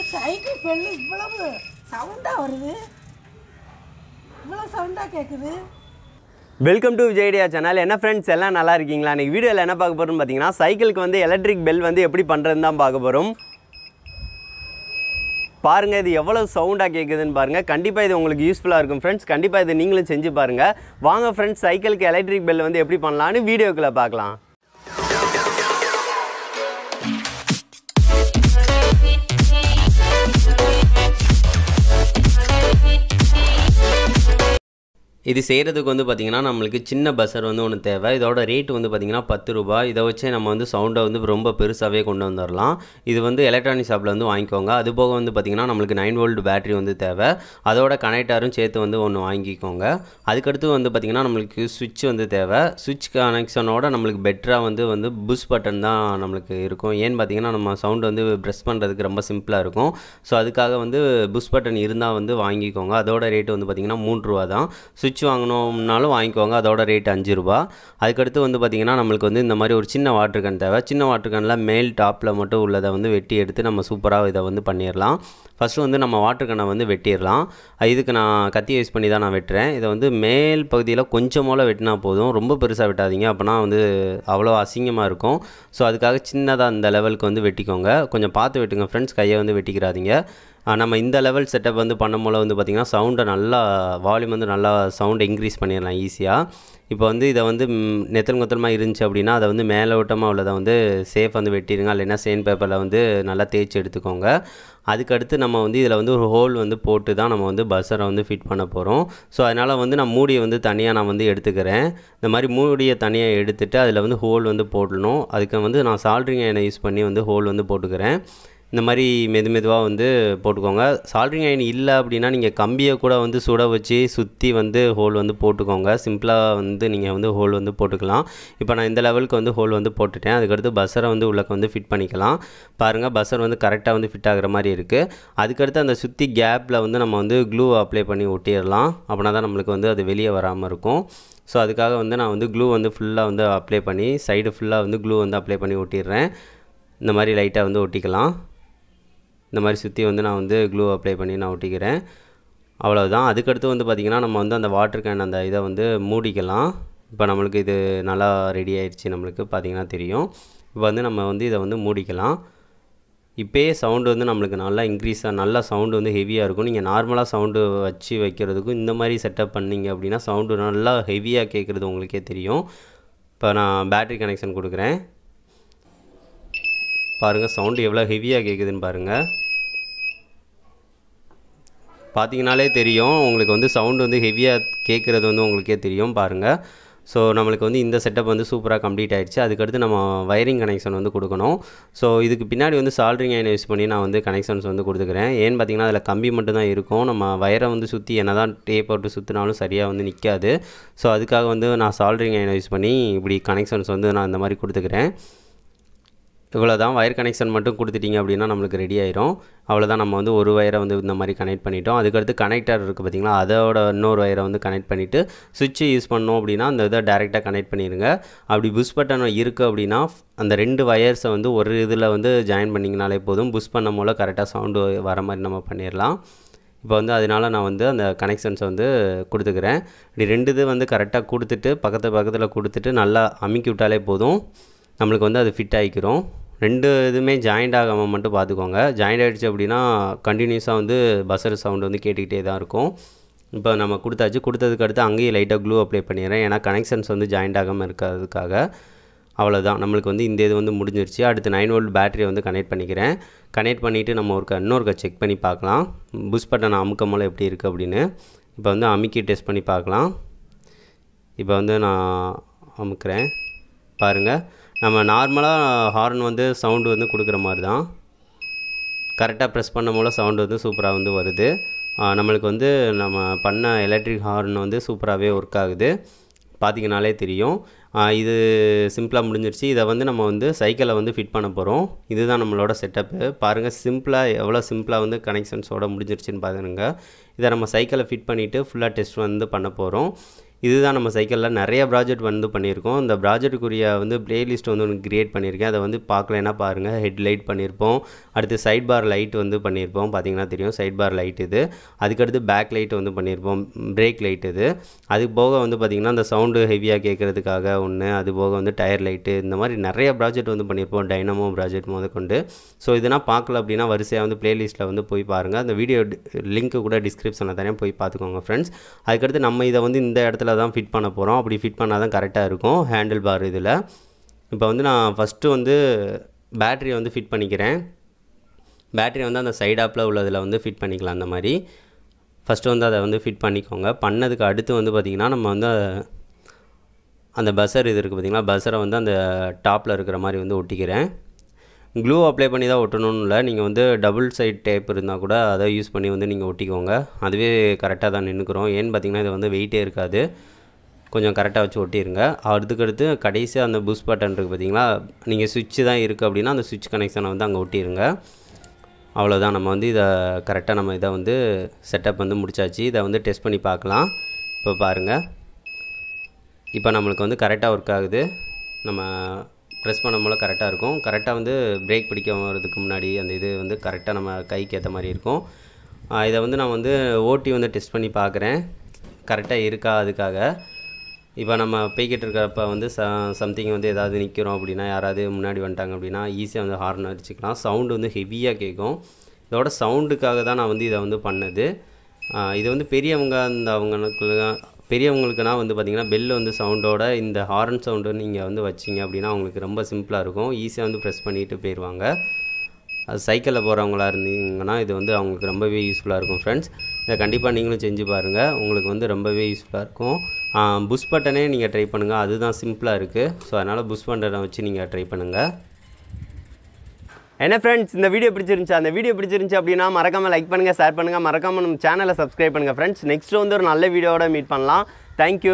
cycle bell இவ்வளவு சவுண்டாக வருது இவ்வளோ சவுண்டாக கேட்குது வெல்கம் டு விஜய்டியா சேனல் என்ன ஃப்ரெண்ட்ஸ் எல்லாம் நல்லா இருக்கீங்களா இன்றைக்கி வீடியோவில் என்ன பார்க்க போகிறோம்னு பார்த்தீங்கன்னா சைக்கிளுக்கு வந்து எலக்ட்ரிக் பெல் வந்து எப்படி பண்ணுறதுன்னு தான் பார்க்க போகிறோம் பாருங்கள் இது எவ்வளோ சவுண்டாக கேட்குதுன்னு பாருங்கள் கண்டிப்பாக இது உங்களுக்கு யூஸ்ஃபுல்லாக இருக்கும் ஃப்ரெண்ட்ஸ் கண்டிப்பாக இது நீங்களும் செஞ்சு பாருங்கள் வாங்க ஃப்ரெண்ட்ஸ் சைக்கிளுக்கு எலக்ட்ரிக் பெல் வந்து எப்படி பண்ணலான்னு வீடியோக்குள்ளே பார்க்கலாம் இது செய்கிறதுக்கு வந்து பார்த்திங்கன்னா நம்மளுக்கு சின்ன பஸ்ஸர் வந்து ஒன்று தேவை இதோட ரேட் வந்து பார்த்திங்கன்னா பத்து ரூபாய் இதை வச்சு நம்ம வந்து சவுண்டை வந்து ரொம்ப பெருசாகவே கொண்டு வந்துடலாம் இது வந்து எலக்ட்ரானிக் ஷாப்பில் வந்து வாங்கிக்கோங்க அது போக வந்து பார்த்திங்கன்னா நம்மளுக்கு நைன் வோல்ட் பேட்டரி வந்து தேவை அதோட கனெக்டரும் சேர்த்து வந்து ஒன்று வாங்கிக்கோங்க அதுக்கடுத்து வந்து பார்த்திங்கன்னா நம்மளுக்கு சுவிட்ச் வந்து தேவை சுவிட்ச் கனெக்ஷனோட நம்மளுக்கு பெட்டராக வந்து வந்து புஷ் பட்டன் தான் நம்மளுக்கு இருக்கும் ஏன்னு பார்த்திங்கன்னா நம்ம சவுண்ட் வந்து ப்ரெஸ் பண்ணுறதுக்கு ரொம்ப சிம்பிளாக இருக்கும் ஸோ அதுக்காக வந்து புஷ் பட்டன் இருந்தால் வந்து வாங்கிக்கோங்க அதோட ரேட்டு வந்து பார்த்திங்கன்னா மூணு ரூபா தான் சுவிட்ச் வாங்கணும்னாலும் வாங்கிக்கோங்க அதோட ரேட் அஞ்சு ரூபா அதுக்கடுத்து வந்து பார்த்திங்கன்னா நம்மளுக்கு வந்து இந்த மாதிரி ஒரு சின்ன வாட்டர் கேன் தேவை சின்ன வாட்டர் கேனில் மேல் டாப்பில் மட்டும் உள்ளதை வந்து வெட்டி எடுத்து நம்ம சூப்பராக இதை வந்து பண்ணிடலாம் ஃபஸ்ட்டு வந்து நம்ம வாட்டர் கேனை வந்து வெட்டிடலாம் இதுக்கு நான் கத்தி யூஸ் பண்ணி தான் நான் வெட்டுறேன் இதை வந்து மேல் பகுதியில் கொஞ்சமோல வெட்டினா போதும் ரொம்ப பெருசாக வெட்டாதீங்க அப்போனா வந்து அவ்வளோ அசிங்கமாக இருக்கும் ஸோ அதுக்காக சின்னதாக அந்த லெவலுக்கு வந்து வெட்டிக்கோங்க கொஞ்சம் பார்த்து வெட்டுங்க ஃப்ரெண்ட்ஸ் கையை வந்து வெட்டிக்கிறாதீங்க நம்ம இந்த லெவல் செட்டப் வந்து பண்ணும்போது வந்து பார்த்திங்கன்னா சவுண்டை நல்லா வால்யூம் வந்து நல்லா சவுண்டை இன்க்ரீஸ் பண்ணிடலாம் ஈஸியாக இப்போ வந்து இதை வந்து நெத்தல் கொத்தலமாக இருந்துச்சு அப்படின்னா அதை வந்து மேலோட்டமாக உள்ளதை வந்து சேஃப் வந்து வெட்டிடுங்க இல்லைன்னா சேன் பேப்பரில் வந்து நல்லா தேய்ச்சி எடுத்துக்கோங்க அதுக்கடுத்து நம்ம வந்து இதில் வந்து ஒரு ஹோல் வந்து போட்டு தான் நம்ம வந்து பஸ்ஸரை வந்து ஃபிட் பண்ண போகிறோம் ஸோ அதனால் வந்து நான் மூடியை வந்து தனியாக நான் வந்து எடுத்துக்கிறேன் இந்த மாதிரி மூடியை தனியாக எடுத்துகிட்டு அதில் வந்து ஹோல் வந்து போடணும் அதுக்கு வந்து நான் சால்ட்ரிங் ஐனை யூஸ் பண்ணி வந்து ஹோல் வந்து போட்டுக்கிறேன் இந்த மாதிரி மெது மெதுவாக வந்து போட்டுக்கோங்க சால்ட்ரிங் அயன் இல்லை அப்படின்னா நீங்கள் கம்பியை கூட வந்து சுட வச்சு சுற்றி வந்து ஹோல் வந்து போட்டுக்கோங்க சிம்பிளாக வந்து நீங்கள் வந்து ஹோல் வந்து போட்டுக்கலாம் இப்போ நான் இந்த லெவலுக்கு வந்து ஹோல் வந்து போட்டுட்டேன் அதுக்கடுத்து பஸ்ஸரை வந்து உள்ளக்க வந்து ஃபிட் பண்ணிக்கலாம் பாருங்கள் பஸ்ஸர் வந்து கரெக்டாக வந்து ஃபிட் ஆகிற மாதிரி இருக்குது அதுக்கடுத்து அந்த சுற்றி கேப்பில் வந்து நம்ம வந்து க்ளூ அப்ளை பண்ணி ஒட்டிடலாம் அப்படின்னா தான் நம்மளுக்கு வந்து அது வெளியே வராமல் இருக்கும் ஸோ அதுக்காக வந்து நான் வந்து க்ளூ வந்து ஃபுல்லாக வந்து அப்ளை பண்ணி சைடு ஃபுல்லாக வந்து க்ளூ வந்து அப்ளை பண்ணி ஒட்டிடுறேன் இந்த மாதிரி லைட்டாக வந்து ஒட்டிக்கலாம் இந்த மாதிரி சுற்றி வந்து நான் வந்து க்ளூ அப்ளை பண்ணி நான் ஒட்டிக்கிறேன் அவ்வளோதான் அதுக்கடுத்து வந்து பார்த்திங்கன்னா நம்ம வந்து அந்த வாட்டர் கேன் அந்த இதை வந்து மூடிக்கலாம் இப்போ நம்மளுக்கு இது நல்லா ரெடி ஆயிடுச்சு நம்மளுக்கு பார்த்திங்கன்னா தெரியும் இப்போ வந்து நம்ம வந்து இதை வந்து மூடிக்கலாம் இப்போயே சவுண்டு வந்து நம்மளுக்கு நல்லா இன்க்ரீஸாக நல்லா சவுண்டு வந்து ஹெவியாக இருக்கும் நீங்கள் நார்மலாக சவுண்டு வச்சு வைக்கிறதுக்கும் இந்த மாதிரி செட்டப் பண்ணிங்க அப்படின்னா சவுண்டு நல்லா ஹெவியாக கேட்குறது உங்களுக்கே தெரியும் இப்போ நான் பேட்ரி கனெக்ஷன் கொடுக்குறேன் பாருங்கள் சவுண்டு எவ்வளோ ஹெவியாக கேட்குதுன்னு பாருங்கள் பார்த்தீங்கனாலே தெரியும் உங்களுக்கு வந்து சவுண்டு வந்து ஹெவியாக கேட்குறது வந்து உங்களுக்கே தெரியும் பாருங்கள் ஸோ நம்மளுக்கு வந்து இந்த செட்டப் வந்து சூப்பராக கம்ப்ளீட் ஆகிடுச்சு அதுக்கடுத்து நம்ம வயரிங் கனெக்ஷன் வந்து கொடுக்கணும் ஸோ இதுக்கு பின்னாடி வந்து சால்ட்ரிங் ஐனை யூஸ் பண்ணி நான் வந்து கனெக்ஷன்ஸ் வந்து கொடுத்துக்கிறேன் ஏன்னு பார்த்தீங்கன்னா அதில் கம்பி மட்டும் தான் இருக்கும் நம்ம வயரை வந்து சுற்றி என்ன தான் டேப் போட்டு சுற்றினாலும் சரியாக வந்து நிற்காது ஸோ அதுக்காக வந்து நான் சால்ட்ரிங் ஐனை யூஸ் பண்ணி இப்படி கனெக்ஷன்ஸ் வந்து நான் இந்த மாதிரி கொடுத்துக்கிறேன் இவ்வளோ தான் வயர் கனெக்ஷன் மட்டும் கொடுத்துட்டிங்க அப்படின்னா நம்மளுக்கு ரெடி ஆயிரும் அவ்வளோதான் நம்ம வந்து ஒரு வயரை வந்து இந்த மாதிரி கனெக்ட் பண்ணிட்டோம் அதுக்கடுத்து கனெக்டர் இருக்குது பார்த்திங்களா அதோட இன்னொரு வயரை வந்து கனெக்ட் பண்ணிவிட்டு சுவிட்சு யூஸ் பண்ணோம் அப்படின்னா அந்த இதை டேரெக்டாக கனெக்ட் பண்ணிடுங்க அப்படி புஷ் பட்டன் இருக்குது அப்படின்னா அந்த ரெண்டு வயர்ஸை வந்து ஒரு இதில் வந்து ஜாயின் பண்ணிங்கனாலே போதும் புஷ் பண்ண போல் கரெக்டாக சவுண்டு வர மாதிரி நம்ம பண்ணிடலாம் இப்போ வந்து அதனால் நான் வந்து அந்த கனெக்ஷன்ஸை வந்து கொடுத்துக்கிறேன் இப்படி ரெண்டு இது வந்து கரெக்டாக கொடுத்துட்டு பக்கத்து பக்கத்தில் கொடுத்துட்டு நல்லா அமுக்கி விட்டாலே போதும் நம்மளுக்கு வந்து அது ஃபிட் ஆகிக்கிறோம் ரெண்டு இதுவுமே ஜாயிண்ட் ஆகாமல் மட்டும் பார்த்துக்கோங்க ஜாயிண்ட் ஆகிடுச்சு அப்படின்னா கண்டினியூஸாக வந்து பஸ்ஸர் சவுண்டு வந்து கேட்டுக்கிட்டே தான் இருக்கும் இப்போ நம்ம கொடுத்தாச்சு கொடுத்ததுக்கு அடுத்து அங்கேயும் லைட்டாக க்ளூ அப்ளை பண்ணிடுறேன் ஏன்னா கனெக்ஷன்ஸ் வந்து ஜாயிண்ட் ஆகாமல் இருக்கிறதுக்காக அவ்வளோதான் நம்மளுக்கு வந்து இந்த இது வந்து முடிஞ்சிருச்சு அடுத்து நைன் வோல்ட் பேட்டரியை வந்து கனெக்ட் பண்ணிக்கிறேன் கனெக்ட் பண்ணிவிட்டு நம்ம ஒரு இன்னொருக்க செக் பண்ணி பார்க்கலாம் புஷ் பட்டன் அமுக்கம் போல் எப்படி இருக்குது அப்படின்னு இப்போ வந்து அமுக்கி டெஸ்ட் பண்ணி பார்க்கலாம் இப்போ வந்து நான் அமுக்கிறேன் பாருங்கள் நம்ம நார்மலாக ஹார்ன் வந்து சவுண்டு வந்து கொடுக்குற மாதிரி தான் கரெக்டாக ப்ரெஸ் பண்ண போல் சவுண்டு வந்து சூப்பராக வந்து வருது நம்மளுக்கு வந்து நம்ம பண்ண எலக்ட்ரிக் ஹார்ன் வந்து சூப்பராகவே ஒர்க் ஆகுது பார்த்திங்கனாலே தெரியும் இது சிம்பிளாக முடிஞ்சிருச்சு இதை வந்து நம்ம வந்து சைக்கிளை வந்து ஃபிட் பண்ண போகிறோம் இதுதான் நம்மளோட செட்டப்பு பாருங்கள் சிம்பிளாக எவ்வளோ சிம்பிளாக வந்து கனெக்ஷன்ஸோட முடிஞ்சிருச்சுன்னு பாருங்க இதை நம்ம சைக்கிளை ஃபிட் பண்ணிவிட்டு ஃபுல்லாக டெஸ்ட் வந்து பண்ண போகிறோம் இதுதான் நம்ம சைக்கிளில் நிறைய ப்ராஜெக்ட் வந்து பண்ணியிருக்கோம் இந்த ப்ராஜெக்ட்டுக்குரிய வந்து பிளேலிஸ்ட் வந்து ஒன்று கிரியேட் பண்ணியிருக்கேன் அதை வந்து பார்க்கலன்னா பாருங்கள் ஹெட் லைட் பண்ணியிருப்போம் அடுத்து சைட் பார் லைட் வந்து பண்ணியிருப்போம் பார்த்தீங்கன்னா தெரியும் சைட் பார் லைட் இது அதுக்கடுத்து பேக் லைட் வந்து பண்ணியிருப்போம் பிரேக் லைட் இது அது போக வந்து பார்த்திங்கன்னா அந்த சவுண்டு ஹெவியாக கேட்குறதுக்காக ஒன்று அது போக வந்து டயர் லைட்டு இந்த மாதிரி நிறைய ப்ராஜெக்ட் வந்து பண்ணியிருப்போம் டைனமோ ப்ராஜெக்ட் முதற்கொண்டு ஸோ இதெல்லாம் பார்க்கல அப்படின்னா வரிசையாக வந்து பிளேலிஸ்ட்டில் வந்து போய் பாருங்கள் அந்த வீடியோ லிங்க்கு கூட டிஸ்கிரிப்ஷனில் தரேன் போய் பார்த்துக்கோங்க ஃப்ரெண்ட்ஸ் அதுக்கடுத்து நம்ம இதை வந்து இந்த இடத்துல தான் ஃபிட் பண்ண போகிறோம் அப்படி ஃபிட் பண்ணால் தான் கரெக்டாக இருக்கும் ஹேண்டில் பார் இதில் இப்போ வந்து நான் ஃபஸ்ட்டு வந்து பேட்டரியை வந்து ஃபிட் பண்ணிக்கிறேன் பேட்டரி வந்து அந்த சைட் ஆப்பில் உள்ளதில் வந்து ஃபிட் பண்ணிக்கலாம் அந்த மாதிரி ஃபஸ்ட்டு வந்து அதை வந்து ஃபிட் பண்ணிக்கோங்க பண்ணதுக்கு அடுத்து வந்து பார்த்திங்கன்னா நம்ம வந்து அந்த பஸ்ஸர் இது இருக்குது பார்த்திங்களா பஸ்ஸரை வந்து அந்த டாப்பில் இருக்கிற மாதிரி வந்து ஒட்டிக்கிறேன் க்ளூ அப்ளை பண்ணி தான் ஒட்டணும்னு இல்லை நீங்கள் வந்து டபுள் சைட் டேப் இருந்தால் கூட அதை யூஸ் பண்ணி வந்து நீங்கள் ஒட்டிக்கோங்க அதுவே கரெக்டாக தான் நின்றுக்கிறோம் ஏன்னு பார்த்தீங்கன்னா இது வந்து வெயிட்டே இருக்காது கொஞ்சம் கரெக்டாக வச்சு ஒட்டிடுங்க அதுக்கடுத்து கடைசியாக அந்த புஷ் பட்டன் இருக்குது பார்த்தீங்களா நீங்கள் சுவிட்சு தான் இருக்குது அப்படின்னா அந்த சுவிட்ச் கனெக்ஷனை வந்து அங்கே ஒட்டிடுங்க அவ்வளோதான் நம்ம வந்து இதை கரெக்டாக நம்ம இதை வந்து செட்டப் வந்து முடிச்சாச்சு இதை வந்து டெஸ்ட் பண்ணி பார்க்கலாம் இப்போ பாருங்கள் இப்போ நம்மளுக்கு வந்து கரெக்டாக ஒர்க் ஆகுது நம்ம ப்ரெஸ் பண்ணும்போது கரெக்டாக இருக்கும் கரெக்டாக வந்து பிரேக் பிடிக்க வரதுக்கு முன்னாடி அந்த இது வந்து கரெக்டாக நம்ம கைக்கு ஏற்ற மாதிரி இருக்கும் ஆஹ் இதை வந்து நான் வந்து ஓட்டி வந்து டெஸ்ட் பண்ணி பார்க்குறேன் கரெக்டாக இருக்கா அதுக்காக இப்போ நம்ம போய்கிட்டு இருக்கிறப்ப வந்து ச சம்திங் வந்து ஏதாவது நிற்கிறோம் அப்படின்னா யாராவது முன்னாடி வந்துட்டாங்க அப்படின்னா ஈஸியாக வந்து ஹார்ன் அடிச்சுக்கலாம் சவுண்டு வந்து ஹெவியாக கேட்கும் இதோட சவுண்டுக்காக தான் நான் வந்து இதை வந்து பண்ணது ஆஹ் இது வந்து பெரியவங்க அந்த அவங்களுக்கு பெரியவங்களுக்குனா வந்து பார்த்திங்கன்னா பெல் வந்து சவுண்டோட இந்த ஹார்ன் சவுண்டு நீங்கள் வந்து வச்சிங்க அப்படின்னா அவங்களுக்கு ரொம்ப சிம்பிளாக இருக்கும் ஈஸியாக வந்து ப்ரெஸ் பண்ணிட்டு போயிடுவாங்க அது சைக்கிளில் போகிறவங்களா இருந்தீங்கன்னா இது வந்து அவங்களுக்கு ரொம்பவே யூஸ்ஃபுல்லாக இருக்கும் ஃப்ரெண்ட்ஸ் இதை கண்டிப்பாக நீங்களும் செஞ்சு பாருங்கள் உங்களுக்கு வந்து ரொம்பவே யூஸ்ஃபுல்லாக இருக்கும் புஷ் பட்டனே நீங்கள் ட்ரை பண்ணுங்கள் அதுதான் சிம்பிளாக இருக்குது ஸோ அதனால் புஷ் பட்டனை வச்சு நீங்கள் ட்ரை பண்ணுங்கள் என்ன ஃப்ரெண்ட்ஸ் இந்த வீடியோ பிடிச்சிருந்துச்சு அந்த வீடியோ பிடிச்சிருந்துச்சு அப்படின்னா மறக்காமல் லைக் பண்ணுங்கள் ஷேர் பண்ணுங்கள் மறக்காமல் நம்ம சேனலை சப்ஸ்கிரைப் பண்ணுங்கள் ஃப்ரெண்ட்ஸ் நெக்ஸ்ட் வந்து ஒரு நல்ல வீடியோவோட மீட் பண்ணலாம் thank you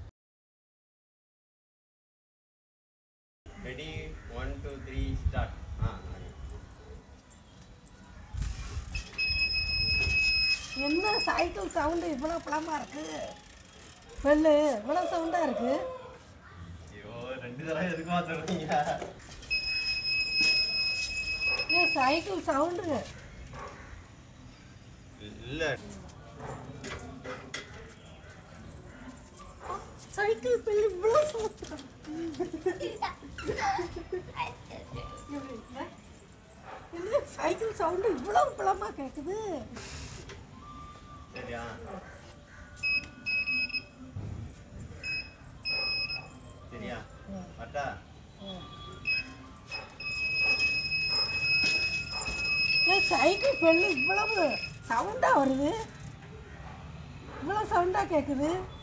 ready one two three start ஆ என்ன சைக்கிள் சவுண்டு இவ்வளோ பழமாக இருக்கு பெல்லு இவ்வளோ சவுண்டாக இருக்கு ஐயோ ரெண்டு தடவை எதுக்குமா சொல்கிறீங்க ஏன் சைக்கிள் சவுண்டு இல்லை சைக்கிள் பெல்லு இவ்வளோ சவுண்டு என்ன சைக்கிள் சவுண்டு இவ்வளோ பழமாக கேட்குது சரியா சரியா பட்டா ஏன் சைக்கிள் பெல்லு இவ்வளவு சவுண்டாக வருது இவ்வளோ சவுண்டாக கேட்குது